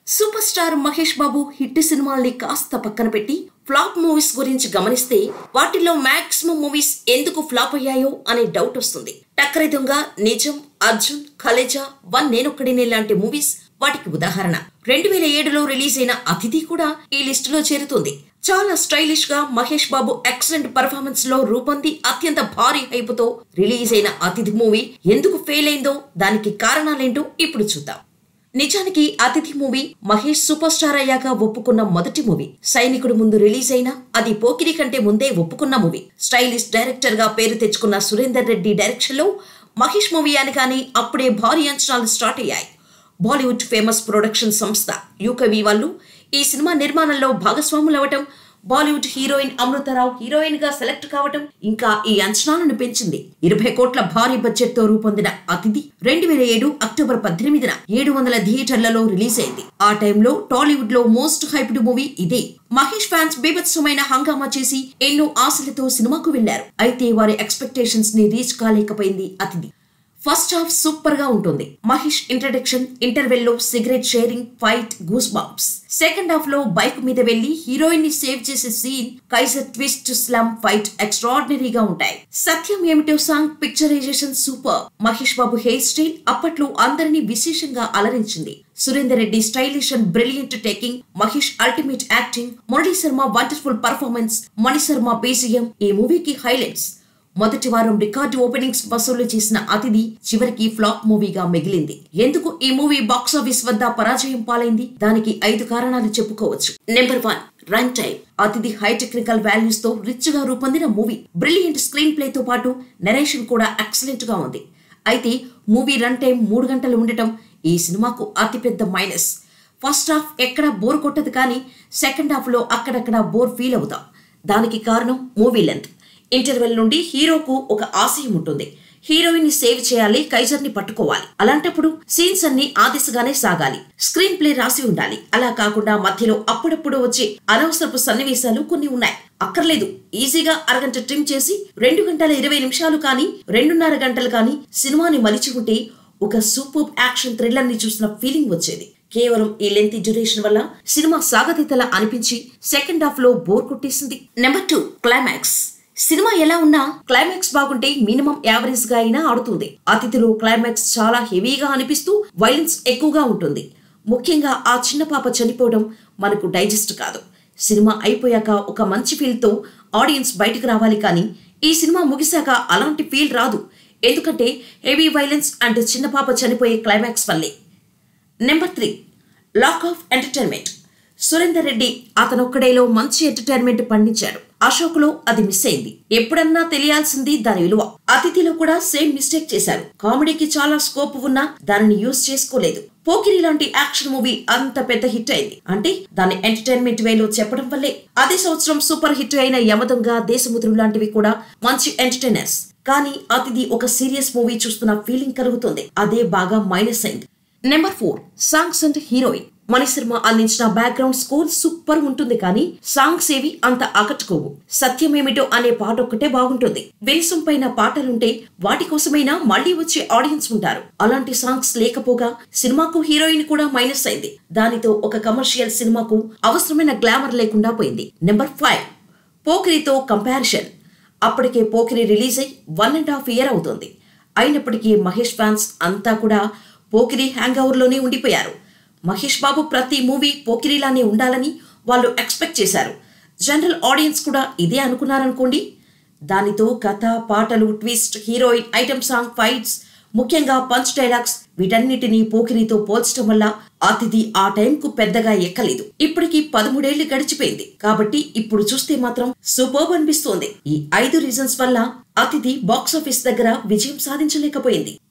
super star Mahesh Babu hit సినిమాల్ని కాస్త పక్కన పెట్టి ఫ్లాప్ మూవీస్ గురించి గమనిస్తే వాటిల్లో మాక్సిమం మూవీస్ ఎందుకు ఫ్లాప్ అయ్యాయో అనే డౌట్ వస్తుంది టక్కరి దొంగ నిజం అర్జున్ కలేజా వన్ నేనొక్కడినే లాంటి మూవీస్ వాటికి ఉదాహరణ రెండు వేల ఏడులో రిలీజ్ అయిన అతిథి కూడా ఈ లిస్టులో చేరుతుంది చాలా స్టైలిష్ గా మహేష్ బాబు ఎక్సలెంట్ పర్ఫార్మెన్స్ లో రూపొంది అత్యంత భారీ హైపుతో రిలీజ్ అయిన అతిథి మూవీ ఎందుకు ఫెయిల్ అయిందో దానికి కారణాలేంటో ఇప్పుడు చూద్దాం నిజానికి అతిథి మూవీ మహేష్ సూపర్ స్టార్ అయ్యాక ఒప్పుకున్న మొదటి మూవీ సైనికుడు ముందు రిలీజ్ అయినా అది పోకిరి కంటే ముందే ఒప్పుకున్న మూవీ స్టైలిష్ డైరెక్టర్ గా పేరు తెచ్చుకున్న సురేందర్ రెడ్డి డైరెక్షన్ లో మహేష్ మూవీ అనగానే అప్పుడే భారీ అంచనాలు స్టార్ట్ అయ్యాయి బాలీవుడ్ ఫేమస్ ప్రొడక్షన్ సంస్థ యూకవి వాళ్ళు ఈ సినిమా నిర్మాణంలో భాగస్వాములు అవటం బాలీవుడ్ హీరోయిన్ అమృతరావు హీరోయిన్ గా సెలెక్ట్ కావటం ఇంకా ఈ అంచనాలను పెంచింది ఇరవై కోట్ల భారీ బడ్జెట్ తో రూపొందిన అతిథి రెండు వేల ఏడు అక్టోబర్ పద్దెనిమిదిన ఏడు వందల థియేటర్లలో రిలీజ్ అయింది ఆ టైంలో టాలీవుడ్ లో మోస్ట్ హైప్డ్ మూవీ ఇదే మహేష్ ఫ్యాన్స్ బీభత్సమైన హంగామా చేసి ఎన్నో ఆశలతో సినిమాకు వెళ్లారు అయితే వారి ఎక్స్పెక్టేషన్స్ ని రీచ్ కాలేకపోయింది అతిథి ఫస్ట్ హాఫ్ సూపర్ గా ఉంటుంది మహేష్ ఇంట్రడక్షన్ ఇంటర్వెల్ లో cigarette sharing fight goose bumps second half లో బైక్ మీద వెళ్లి హీరోయిన్ ని సేవ్ చేసే scene Kaiser twist slum fight ఎక్స్ట్రాడినరీగా ఉంటాయి సత్యం ఏమిటో song picturization super Mahesh Babu hair style అప్పట్లో అందరినీ విశేషంగా అలరించింది Surender Reddy stylish and brilliant taking Mahesh ultimate acting Murali Sharma wonderful performance Mani Sharma BGM ఈ మూవీకి హైలైట్స్ మొదటి వారం రికార్డు ఓపెనింగ్స్ వసూలు చేసిన అతిథి చివరికి ఫ్లాప్ మూవీగా మిగిలింది ఎందుకు ఈ మూవీ బాక్సాఫీస్ వద్ద పరాజయం పాలైంది దానికి ఐదు కారణాలు చెప్పుకోవచ్చు number one run time Athidhi high technical values తో రిచ్ గా రూపొందిన మూవీ బ్రిలియంట్ స్క్రీన్ ప్లే తో పాటు నెరేషన్ కూడా ఎక్సలెంట్ గా ఉంది అయితే మూవీ రన్ టైం మూడు గంటలు ఉండటం ఈ సినిమాకు అతిపెద్ద మైనస్ ఫస్ట్ హాఫ్ ఎక్కడా బోర్ కొట్టదు కానీ సెకండ్ హాఫ్ లో అక్కడక్కడ బోర్ ఫీల్ అవుతాం దానికి కారణం మూవీ లెంత్ ఇంటర్వెల్ నుండి హీరోకు ఒక ఆశయం ఉంటుంది హీరోయిన్ ని సేవ్ చేయాలి కైజర్ ని పట్టుకోవాలి అలాంటప్పుడు సీన్స్ అన్ని ఆ దిశగానే సాగాలి స్క్రీన్ ప్లే రాసి ఉండాలి అలా కాకుండా మధ్యలో అప్పుడప్పుడు వచ్చే అనవసరపు సన్నివేశాలు కొన్ని ఉన్నాయి అక్కర్లేదు ఈజీగా అరగంట ట్రిమ్ చేసి రెండు గంటల ఇరవై నిమిషాలు కానీ రెండున్నర గంటలు కానీ సినిమాని మలిచి ఉంటే ఒక సూపర్ యాక్షన్ థ్రిల్లర్ ని చూసిన ఫీలింగ్ వచ్చేది కేవలం ఈ లెంత్ డ్యూరేషన్ వల్ల సినిమా సాగతీతలా అనిపించి సెకండ్ హాఫ్ లో బోర్ కొట్టేసింది నెంబర్ టూ క్లైమాక్స్ సినిమా ఎలా ఉన్నా క్లైమాక్స్ బాగుంటే మినిమం యావరేజ్ గా అయినా ఆడుతుంది అతిథిలో క్లైమాక్స్ చాలా హెవీగా అనిపిస్తూ వైలెన్స్ ఎక్కువగా ఉంటుంది ముఖ్యంగా ఆ చిన్న పాప చనిపోవడం మనకు డైజెస్ట్ కాదు సినిమా అయిపోయాక ఒక మంచి ఫీల్ తో ఆడియన్స్ బయటకు రావాలి కానీ ఈ సినిమా ముగిశాక అలాంటి ఫీల్ రాదు ఎందుకంటే హెవీ వైలెన్స్ అండ్ చిన్న పాప చనిపోయే క్లైమాక్స్ వల్లే number three lack of entertainment Surender Reddy అతనొక్కడేలో మంచి ఎంటర్టైన్మెంట్ పండించాడు అశోక్ లో అది మిస్ అయింది ఎప్పుడన్నా తెలియాల్సింది దాని విలువ అతిథిలో కూడా సేమ్ మిస్టేక్ చేశారు కామెడీకి చాలా స్కోప్ ఉన్నా దానిని యూజ్ చేసుకోలేదు పోకిరి లాంటి యాక్షన్ మూవీ అంత పెద్ద హిట్ అయింది అంటే దాని ఎంటర్టైన్మెంట్ వేలో చెప్పడం వల్లే అదే సంవత్సరం సూపర్ హిట్ అయిన యమదొంగ దేశముద్రు లాంటివి కూడా మంచి ఎంటర్టైనర్స్ కానీ అతిథి ఒక సీరియస్ మూవీ చూస్తున్న ఫీలింగ్ కలుగుతుంది అదే బాగా మైనస్ అయింది number four songs and heroine Mani Sharma అందించిన బ్యాక్గ్రౌండ్ స్కోర్ సూపర్ ఉంటుంది కానీ సాంగ్స్ ఏవి అంత ఆకట్టుకోవు సత్యమేమిటో అనే పాట ఒక్కటే బాగుంటుంది వినిసం పైన పాటలుంటే వాటి కోసమైనా మళ్ళీ వచ్చే ఆడియన్స్ ఉంటారు అలాంటి సాంగ్స్ లేకపోగా సినిమాకు హీరోయిన్ కూడా మైనస్ అయింది దానితో ఒక కమర్షియల్ సినిమాకు అవసరమైన గ్లామర్ లేకుండా పోయింది నెంబర్ ఫైవ్ పోకిరితో కంపారిజన్ అప్పటికే పోకిరి రిలీజ్ అయి వన్ అండ్ హాఫ్ ఇయర్ అవుతుంది అయినప్పటికీ మహేష్ ఫ్యాన్స్ అంతా కూడా పోకిరి హ్యాంగ్ లోనే ఉండిపోయారు మహేష్ బాబు ప్రతి మూవీ పోకిరిలానే ఉండాలని వాళ్ళు ఎక్స్పెక్ట్ చేశారు జనరల్ ఆడియన్స్ కూడా ఇదే అనుకున్నారనుకోండి దానితో కథ పాటలు twist heroine item song fights ముఖ్యంగా పంచ్ డైలాగ్స్ వీటన్నిటినీ పోకిరితో పోల్చడం వల్ల అతిథి ఆ టైంకు పెద్దగా ఎక్కలేదు ఇప్పటికి పదమూడేళ్లు గడిచిపోయింది కాబట్టి ఇప్పుడు చూస్తే మాత్రం సూపర్బ్ అనిపిస్తోంది ఈ ఐదు రీజన్స్ వల్ల అతిథి బాక్సాఫీస్ దగ్గర విజయం సాధించలేకపోయింది